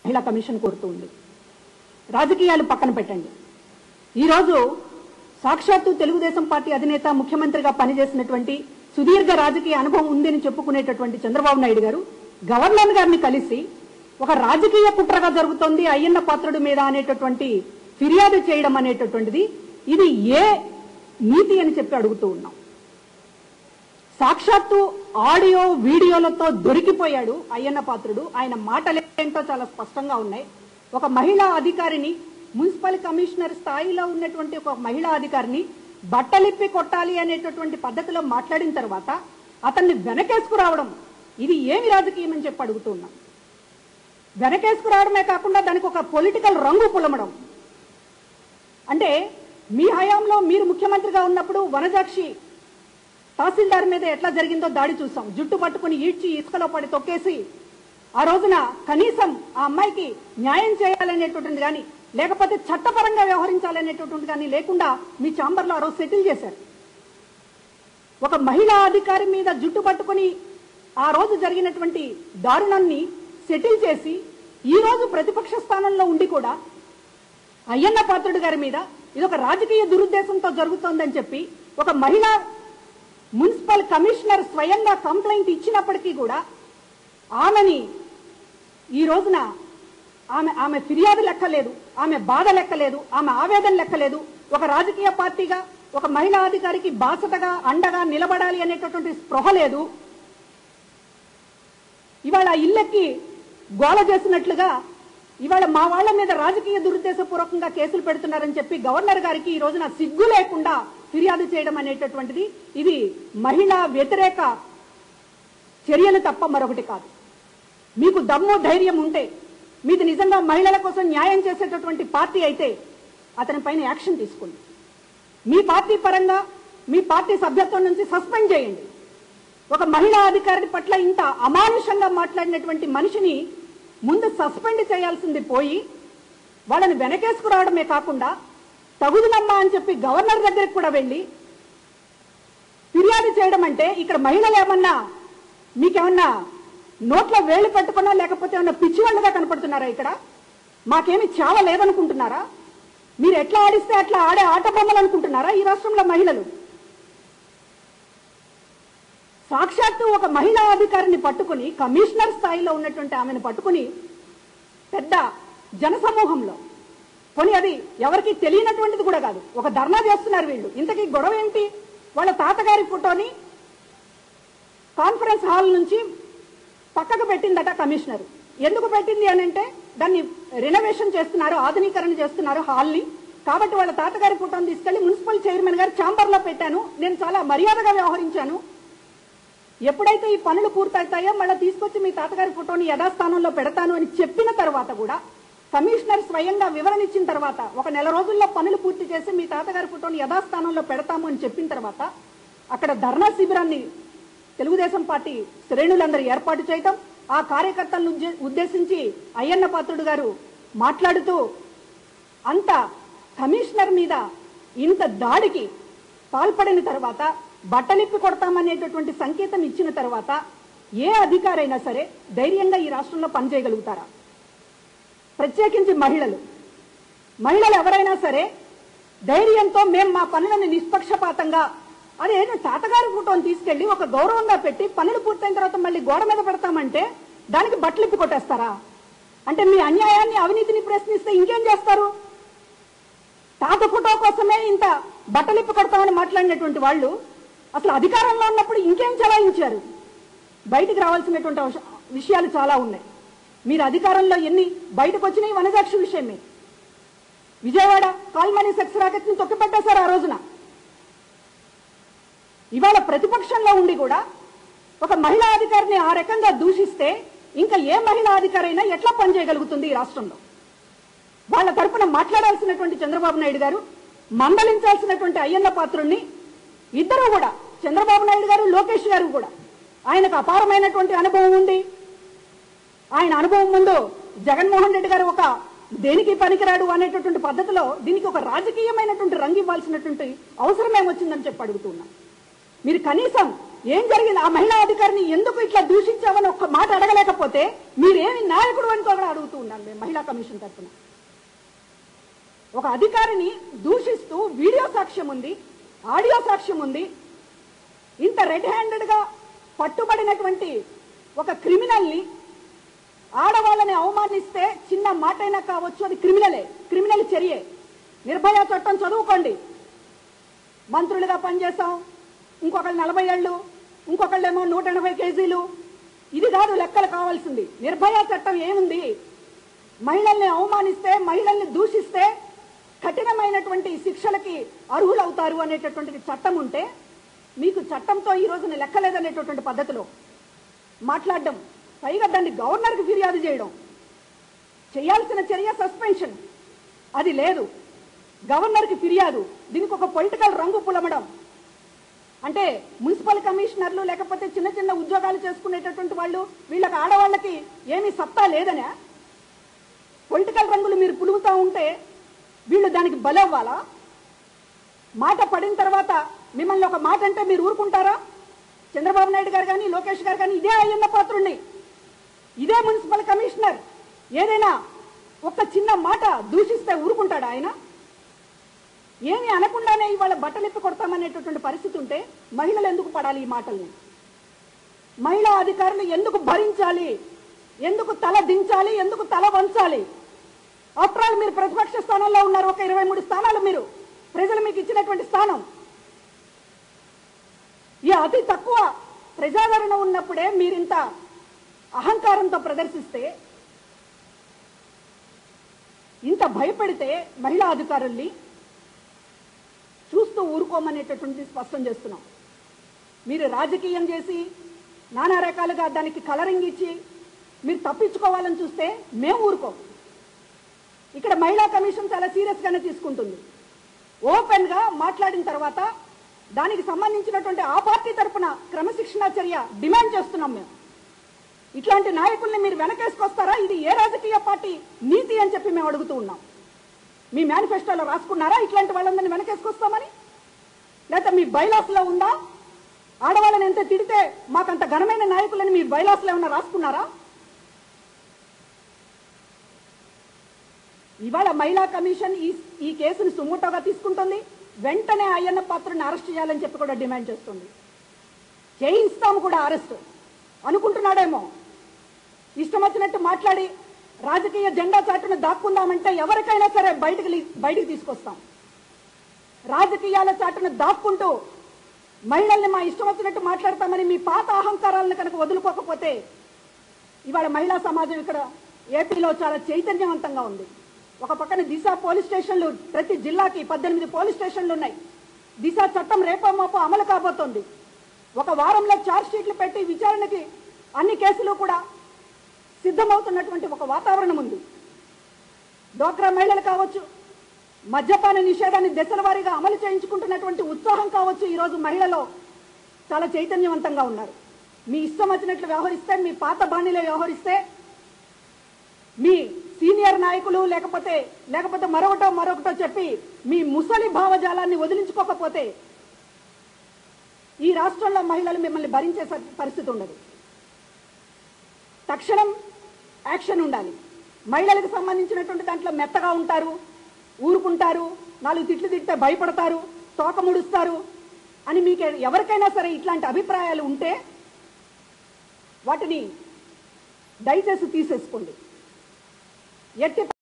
మహిళా కమిషన్ కోరుతుంది రాజకీయాలు పక్కన పెట్టండి ఈరోజు సాక్షాత్తు తెలుగుదేశం పార్టీ అధినేత ముఖ్యమంత్రిగా పనిచేసినటువంటి సుదీర్ఘ రాజకీయ అనుభవం ఉందని చెప్పుకునేటటువంటి చంద్రబాబు నాయుడు గారు గవర్నర్ గారిని కలిసి ఒక రాజకీయ కుట్రగా జరుగుతోంది అయ్యన్న పాత్రుడి మీద అనేటటువంటి ఫిర్యాదు చేయడం అనేటటువంటిది ఇది ఏ నీతి అని చెప్పి అడుగుతూ ఉన్నాం సాక్షాత్తు ఆడియో వీడియోలతో దొరికిపోయాడు అయ్యన్న పాత్రుడు ఆయన మాటలేంటో చాలా స్పష్టంగా ఉన్నాయి ఒక మహిళా అధికారిని మున్సిపల్ కమిషనర్ స్థాయిలో ఉన్నటువంటి ఒక మహిళా అధికారిని బట్టలిప్పి కొట్టాలి అనేటటువంటి పద్ధతిలో మాట్లాడిన తర్వాత అతన్ని వెనకేసుకురావడం ఇది ఏమి రాజకీయం అని చెప్పి అడుగుతూ ఉన్నాం వెనకేసుకురావడమే కాకుండా దానికి ఒక పొలిటికల్ రంగు పులమడం అంటే మీ హయాంలో మీరు ముఖ్యమంత్రిగా ఉన్నప్పుడు వనజాక్షి తహసీల్దార్ మీద ఎట్లా జరిగిందో దాడి చూసాం జుట్టు పట్టుకుని ఈడ్చి ఇసుకలో పడి తొక్కేసి ఆ రోజున కనీసం ఆ అమ్మాయికి న్యాయం చేయాలనేటువంటిది కానీ లేకపోతే చట్టపరంగా వ్యవహరించాలనేటటువంటి కానీ లేకుండా మీ ఛాంబర్లో ఆ రోజు సెటిల్ చేశారు ఒక మహిళా అధికారి మీద జుట్టు పట్టుకుని ఆ రోజు జరిగినటువంటి దారుణాన్ని సెటిల్ చేసి ఈ రోజు ప్రతిపక్ష స్థానంలో ఉండి కూడా అయ్యన్న పాత్రుడు గారి మీద ఇది ఒక రాజకీయ దురుద్దేశంతో జరుగుతోందని చెప్పి ఒక మహిళా మున్సిపల్ కమిషనర్ స్వయంగా కంప్లైంట్ ఇచ్చినప్పటికీ కూడా ఆమెని ఈ రోజున ఆమె ఆమె ఫిర్యాదు లెక్కలేదు ఆమె బాధ లెక్కలేదు ఆమె ఆవేదన లెక్కలేదు ఒక రాజకీయ పార్టీగా ఒక మహిళా అధికారికి బాసటగా అండగా నిలబడాలి అనేటటువంటి స్పృహ లేదు ఇవాళ ఆ ఇల్లెక్కి గోల చేసినట్లుగా ఇవాళ మా వాళ్ళ మీద రాజకీయ దురుద్దేశపూర్వకంగా కేసులు పెడుతున్నారని చెప్పి గవర్నర్ గారికి ఈ రోజున సిగ్గు లేకుండా ఫిర్యాదు చేయడం అనేటటువంటిది ఇది మహిళా వ్యతిరేక చర్యలు తప్ప మరొకటి కాదు మీకు దమ్ము ధైర్యం ఉంటే మీది నిజంగా మహిళల కోసం న్యాయం చేసేటటువంటి పార్టీ అయితే అతని పైన యాక్షన్ తీసుకోండి మీ పార్టీ పరంగా మీ పార్టీ సభ్యత్వం నుంచి సస్పెండ్ చేయండి ఒక మహిళా అధికారి పట్ల ఇంత అమానుషంగా మాట్లాడినటువంటి మనిషిని ముందు సస్పెండ్ చేయాల్సింది పోయి వాళ్ళని వెనకేసుకురావడమే కాకుండా తగుదునమ్మా అని చెప్పి గవర్నర్ దగ్గరికి కూడా వెళ్ళి ఫిర్యాదు చేయడం అంటే ఇక్కడ మహిళలు ఏమన్నా మీకేమన్నా నోట్లో వేళ్ళు పెట్టుకున్నా లేకపోతే ఏమన్నా పిచ్చివాళ్ళుగా కనపడుతున్నారా ఇక్కడ మాకేమి చావ లేదనుకుంటున్నారా మీరు ఎట్లా ఆడిస్తే అట్లా ఆడే ఆట బొమ్మలు అనుకుంటున్నారా ఈ రాష్ట్రంలో మహిళలు సాక్షాత్తు ఒక మహిళా అధికారిని పట్టుకుని కమిషనర్ స్థాయిలో ఉన్నటువంటి ఆమెను పట్టుకుని పెద్ద జనసమూహంలో కొని అది ఎవరికి తెలియనటువంటిది కూడా కాదు ఒక ధర్నా చేస్తున్నారు వీళ్ళు ఇంతకీ గొడవ ఏంటి వాళ్ళ తాతగారి ఫోటోని కాన్ఫరెన్స్ హాల్ నుంచి పక్కకు పెట్టిందట కమిషనర్ ఎందుకు పెట్టింది అని అంటే దాన్ని రినోవేషన్ చేస్తున్నారు ఆధునీకరణ చేస్తున్నారు హాల్ని కాబట్టి వాళ్ళ తాతగారి ఫోటోని తీసుకెళ్లి మున్సిపల్ చైర్మన్ గారు ఛాంబర్ లో పెట్టాను నేను చాలా మర్యాదగా వ్యవహరించాను ఎప్పుడైతే ఈ పనులు పూర్తవుతాయో మళ్ళీ తీసుకొచ్చి మీ తాతగారి ఫోటోని యథాస్థానంలో పెడతాను అని చెప్పిన తర్వాత కూడా కమిషనర్ స్వయంగా వివరణ ఇచ్చిన తర్వాత ఒక నెల రోజుల్లో పనులు పూర్తి చేసి మీ తాతగారి ఫోటోని యథాస్థానంలో పెడతాము అని చెప్పిన తర్వాత అక్కడ ధర్నా శిబిరాన్ని తెలుగుదేశం పార్టీ శ్రేణులందరూ ఏర్పాటు చేయటం ఆ కార్యకర్తలను ఉద్దే- ఉద్దేశించి అయ్యన్న పాత్రుడు గారు మాట్లాడుతూ అంత కమిషనర్ మీద ఇంత దాడికి పాల్పడిన తర్వాత బట్టలిప్పి కొడతామనేటటువంటి సంకేతం ఇచ్చిన తర్వాత ఏ అధికారైనా సరే ధైర్యంగా ఈ రాష్ట్రంలో పనిచేయగలుగుతారా ప్రత్యేకించి మహిళలు మహిళలు ఎవరైనా సరే ధైర్యంతో మేము మా పనులను నిష్పక్షపాతంగా అదేదో తాతగారి ఫోటోని తీసుకెళ్లి ఒక గౌరవంగా పెట్టి పనులు పూర్తయిన తర్వాత మళ్ళీ గోడ మీద పెడతామంటే దానికి బట్టలిప్పి కొట్టేస్తారా అంటే మీ అన్యాయాన్ని అవినీతిని ప్రశ్నిస్తే ఇంకేం చేస్తారు తాత ఫోటో కోసమే ఇంత బట్టలిప్పి కొడతామని మాట్లాడినటువంటి వాళ్ళు అసలు అధికారంలో ఉన్నప్పుడు ఇంకేం చలాయించారు బయటికి రావాల్సినటువంటి అవస- విషయాలు చాలా ఉన్నాయి మీరు అధికారంలో ఎన్ని బయటకు వచ్చినాయి వనజాక్షి విషయమే విజయవాడ కాల్మనీ సెక్స్ రాకెట్ ని తొక్కిపెట్టేశారు ఆ రోజున ఇవాళ ప్రతిపక్షంలో ఉండి కూడా ఒక మహిళా అధికారిని ఆ రకంగా దూషిస్తే ఇంకా ఏ మహిళా అధికారైనా ఎట్లా పనిచేయగలుగుతుంది ఈ రాష్ట్రంలో వాళ్ళ తరపున మాట్లాడాల్సినటువంటి చంద్రబాబు నాయుడు గారు మందలించాల్సినటువంటి అయ్యన్న పాత్రుణ్ణి ఇద్దరు కూడా చంద్రబాబు నాయుడు గారు లోకేష్ గారు కూడా ఆయనకు అపారమైనటువంటి అనుభవం ఉంది ఆయన అనుభవం ముందు జగన్మోహన్ రెడ్డి గారు ఒక దేనికి పనికిరాడు అనేటటువంటి పద్ధతిలో దీనికి ఒక రాజకీయమైనటువంటి రంగు ఇవ్వాల్సినటువంటి అవసరం ఏమొచ్చిందని చెప్పి అడుగుతున్నా మీరు కనీసం ఏం జరిగింది ఆ మహిళా అధికారిని ఎందుకు ఇట్లా దూషించావని ఒక్క మాట అడగలేకపోతే మీరేమి నాయకుడు అని కూడా అడుగుతూ ఉన్నాను మేము మహిళా కమిషన్ తరఫున ఒక అధికారిని దూషిస్తూ వీడియో సాక్ష్యం ఉంది ఆడియో సాక్ష్యం ఉంది ఇంత రెడ్ హ్యాండెడ్ గా పట్టుబడినటువంటి ఒక క్రిమినల్ ని ఆడవాళ్ళని అవమానిస్తే చిన్న మాటైనా కావచ్చు అది క్రిమినలే క్రిమినల్ చర్యే నిర్భయ చట్టం చదువుకోండి మంత్రులుగా పనిచేస్తాం ఇంకొకళ్ళు నలభై ఏళ్ళు ఇంకొకళ్ళేమో నూట ఎనభై కేజీలు ఇది కాదు లెక్కలు కావాల్సింది నిర్భయ చట్టం ఏముంది మహిళల్ని అవమానిస్తే మహిళల్ని దూషిస్తే కఠినమైనటువంటి శిక్షలకి అర్హులవుతారు అనేటటువంటి చట్టం ఉంటే మీకు చట్టంతో ఈ రోజున లెక్కలేదనేటటువంటి పద్ధతిలో మాట్లాడడం పైగా దాన్ని గవర్నర్కి ఫిర్యాదు చేయడం చేయాల్సిన చర్య సస్పెన్షన్ అది లేదు గవర్నర్కి ఫిర్యాదు దీనికి ఒక పొలిటికల్ రంగు పులమడం అంటే మున్సిపల్ కమిషనర్లు లేకపోతే చిన్న చిన్న ఉద్యోగాలు చేసుకునేటటువంటి వాళ్ళు వీళ్ళకి ఆడవాళ్ళకి ఏమీ సత్తా లేదనే పొలిటికల్ రంగులు మీరు పులుగుతూ ఉంటే వీళ్ళు దానికి బలవ్వాలా మాట పడిన తర్వాత మిమ్మల్ని ఒక మాట అంటే మీరు ఊరుకుంటారా చంద్రబాబు నాయుడు గారు కానీ లోకేష్ గారు కానీ ఇదే అయ్యన్న పాత్రుణ్ణి ఇదే మున్సిపల్ కమిషనర్ ఏదైనా ఒక చిన్న మాట దూషిస్తే ఊరుకుంటాడా ఆయన ఏమి అనకుండానే ఇవాళ బట్టలిప్పి కొడతామనేటటువంటి పరిస్థితి ఉంటే మహిళలు ఎందుకు పడాలి ఈ మాటల్ని మహిళా అధికారులు ఎందుకు భరించాలి ఎందుకు తల దించాలి ఎందుకు తల వంచాలి ఆఫ్టర్ ఆల్ మీరు ప్రతిపక్ష స్థానంలో ఉన్నారు ఒక ఇరవై మూడు స్థానాలు మీరు ప్రజలు మీకు ఇచ్చినటువంటి స్థానం ఈ అతి తక్కువ ప్రజాదరణ ఉన్నప్పుడే మీరింత అహంకారంతో ప్రదర్శిస్తే ఇంత భయపెడితే మహిళా అధికారుల్ని చూస్తూ ఊరుకోమనేటటువంటిది స్పష్టం చేస్తున్నాం మీరు రాజకీయం చేసి నానా రకాలుగా దానికి కలరింగ్ ఇచ్చి మీరు తప్పించుకోవాలని చూస్తే మేము ఊరుకోం ఇక్కడ మహిళా కమిషన్ చాలా సీరియస్ గానే తీసుకుంటుంది ఓపెన్ గా మాట్లాడిన తర్వాత దానికి సంబంధించినటువంటి ఆ పార్టీ తరపున క్రమశిక్షణా చర్య డిమాండ్ చేస్తున్నాం మేము ఇట్లాంటి నాయకుల్ని మీరు వెనకేసుకొస్తారా ఇది ఏ రాజకీయ పార్టీ నీతి అని చెప్పి మేము అడుగుతూ ఉన్నాం మీ మేనిఫెస్టోలో రాసుకున్నారా ఇట్లాంటి వాళ్ళందరినీ వెనకేసుకొస్తామని లేకపోతే మీ బైలాస్ లో ఉందా ఆడవాళ్ళని ఎంత తిడితే మాకంత ఘనమైన నాయకులని మీ బైలాస్ లో ఏమన్నా రాసుకున్నారా ఇవాళ మహిళా కమిషన్ ఈ ఈ కేసును సుమోటోగా తీసుకుంటుంది వెంటనే అయ్యన్న పాత్రని అరెస్ట్ చేయాలని చెప్పి కూడా డిమాండ్ చేస్తుంది చేయిస్తాము కూడా అరెస్ట్ అనుకుంటున్నాడేమో ఇష్టం వచ్చినట్టు మాట్లాడి రాజకీయ జెండా చాటును దాక్కుందామంటే ఎవరికైనా సరే బయటకు లీ- బయటికి తీసుకొస్తాం రాజకీయాల చాటును దాక్కుంటూ మహిళల్ని మా ఇష్టం వచ్చినట్టు మాట్లాడతామని మీ పాత అహంకారాలను కనుక వదులుకోకపోతే ఇవాళ మహిళా సమాజం ఇక్కడ ఏపీలో చాలా చైతన్యవంతంగా ఉంది ఒక పక్కన దిశ పోలీస్ స్టేషన్లు ప్రతి జిల్లాకి పద్దెనిమిది పోలీస్ స్టేషన్లు ఉన్నాయి దిశ చట్టం రేపో మాపో అమలు కాబోతోంది ఒక వారంలో ఛార్జ్ షీట్లు పెట్టి విచారణకి అన్ని కేసులు కూడా సిద్ధమవుతున్నటువంటి ఒక వాతావరణం ఉంది డోక్రా మహిళలు కావచ్చు మద్యపాన నిషేధాన్ని దశల వారీగా అమలు చేయించుకుంటున్నటువంటి ఉత్సాహం కావచ్చు ఈరోజు మహిళలో చాలా చైతన్యవంతంగా ఉన్నారు మీ ఇష్టం వచ్చినట్లు వ్యవహరిస్తే మీ పాత బాణీలో వ్యవహరిస్తే మీ సీనియర్ నాయకులు లేకపోతే లేకపోతే మరొకటో మరొకటో చెప్పి మీ ముసలి భావజాలాన్ని వదిలించుకోకపోతే ఈ రాష్ట్రంలో మహిళలు మిమ్మల్ని భరించే స- పరిస్థితి ఉండదు తక్షణం యాక్షన్ ఉండాలి మహిళలకు సంబంధించినటువంటి దాంట్లో మెత్తగా ఉంటారు ఊరుకుంటారు నాలుగు తిట్లు తిట్టే భయపడతారు తోక ముడుస్తారు అని మీకు ఎవరికైనా సరే ఇట్లాంటి అభిప్రాయాలు ఉంటే వాటిని దయచేసి తీసేసుకోండి ఎట్టి